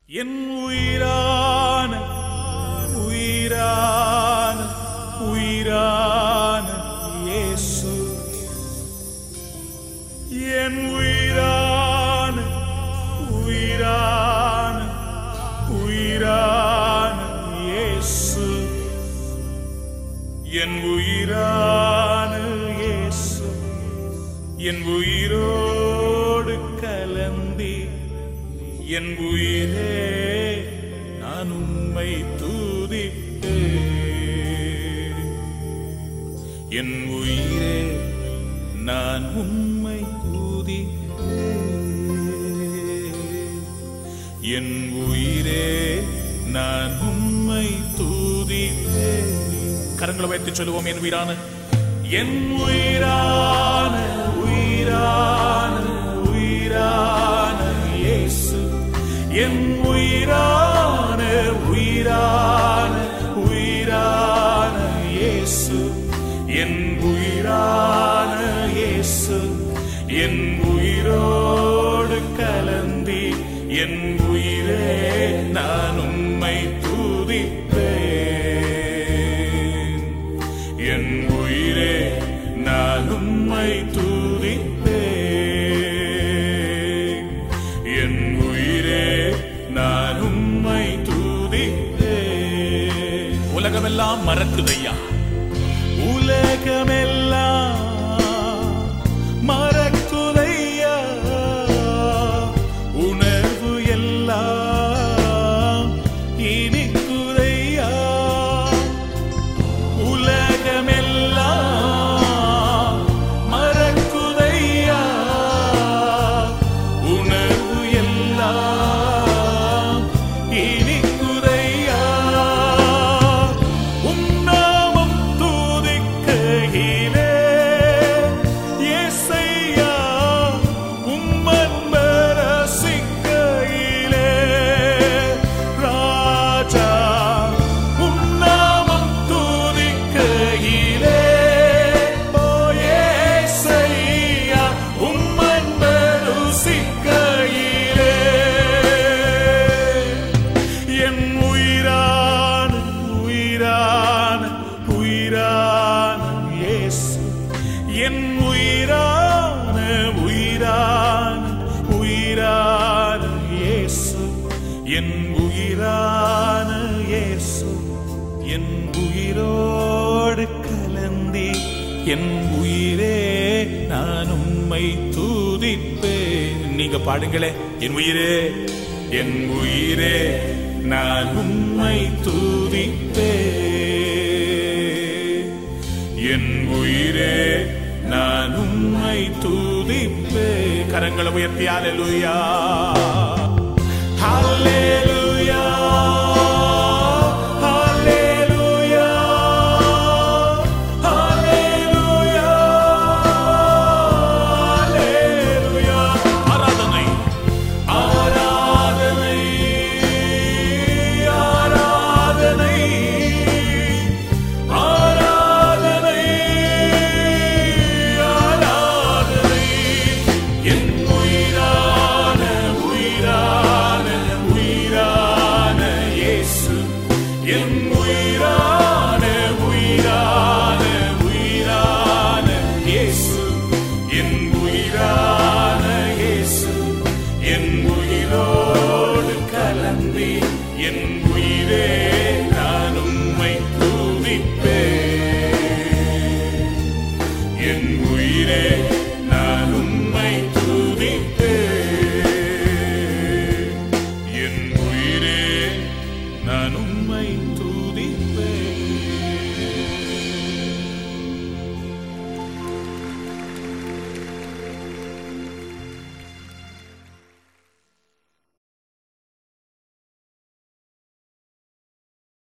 என் உயிரான உயிரான உயிரான இயேசு என் உயிரான உயிரான உயிரான இயேசு என் உயிரான இயேசு என் உயிரோடு கலந்தி என் உயிரே நான் உம்மை தூதிப்பே என் உயிரே நான் உம்மை தூதிப்பே என் உயிரே நான் உம்மை தூதிப்பே கரங்களை வைத்து சொல்லுவோம் என் உயிரான என் உயிரான உயிரான உயிரான இயேசு என் உயிரான உயிரான உயிரான இயேசு என் உயிரான இயேசு என் உயிரோடு கலந்தி என் உயிரே நான் உம்மை துதிப்பேன் என் உயிரே நான் உம்மை துதிப்பேன் என் உயிரே நான் உம்மை துதிப்பேன் உலகமெல்லாம் மறக்குதையா உலகமெல்லாம் மறக்குதையா உணர்வு எல்லாம் இனிக்குதையா உலகமெல்லாம் மறக்குதையா உணர்வு எல்லாம் இனிக்குதையா உன்னாமம் தூதிக்கையிலே இயேசையா உம்மன்ப ரசிக்கையிலே ராஜா உன்னாமம் தூதிக்கையிலே ஓ இயேசையா உம்மன்ப ருசிக்கையிலே என் உயிரான உயிரான உயிரான இயேசு என் உயிரான உயிரான உயிரான இயேசு என் உயிரான இயேசு என் உயிரோடு கலந்தி என் உயிரே நான் உம்மை தூதிப்பேன் நீங்க பாடுங்களே என் உயிரே என் உயிரே நான் உம்மை தூதிப்பேன் என் உயிரே நான் உம்மை தூதிப்பேன் கரங்களை உயர்த்தி ஹalleluya ஹalleluya ஹalleluya ஹalleluya ஹalleluya ஆராதனை ஆராதனை ஆராதனை ஆராதனை ஆராதனை என் உயிரான உயிரான உயிரான இயேசு என் உயிரான உயிரான உயிரான இயேசு என் உயிரான இயேசு என் உயிரோடு கலந்தி என் உயிரே நான் உம்மை துதிப்பேன் என் உயிரே நான் உம்மை துதிப்பேன் என் உயிரே நான் உம்மை